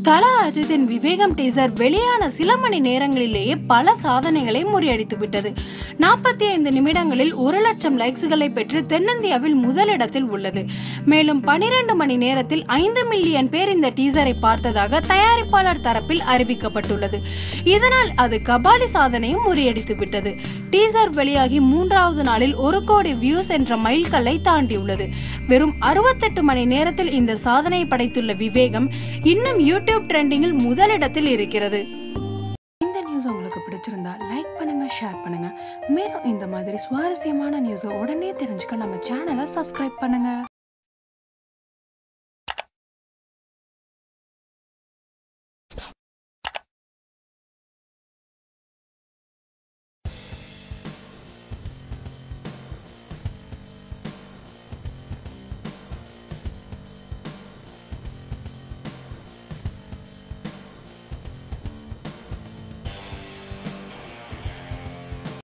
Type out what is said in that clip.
தல அஜித்தின் விவேகம் டீசர் வெளியான சில மணி நேரங்களிலேயே பல சாதனைகளை முறியடித்து விட்டது நாற்பத்தி ஐந்து நிமிடங்களில் ஒரு லட்சம் லைக்ஸ்களை பெற்று தென்னிந்தியாவில் முதலிடத்தில் உள்ளது மேலும் பனிரெண்டு மணி நேரத்தில் ஐந்து மில்லியன் பேர் இந்த டீசரை பார்த்ததாக தயாரிப்பாளர் தரப்பில் அறிவிக்கப்பட்டுள்ளது இதனால் அது கபாலி சாதனையும் முறியடித்து விட்டது டீசர் வெளியாகி மூன்றாவது நாளில் ஒரு கோடி வியூஸ் என்ற மைல்கல்லை தாண்டியுள்ளது வெறும் அறுபத்தெட்டு மணி நேரத்தில் இந்த சாதனை படைத்துள்ள விவேகம் இன்னும் யூடியூப் ட்ரெண்டிங்கில் முதலிடத்தில் இருக்கிறது இந்த நியூஸ் உங்களுக்கு பிடிச்சிருந்தா லைக் பண்ணுங்க ஷேர் பண்ணுங்க மேலும் இந்த மாதிரி சுவாரஸ்யமான நியூஸை உடனே தெரிஞ்சுக்க நம்ம சேனலை சப்ஸ்கிரைப் பண்ணுங்க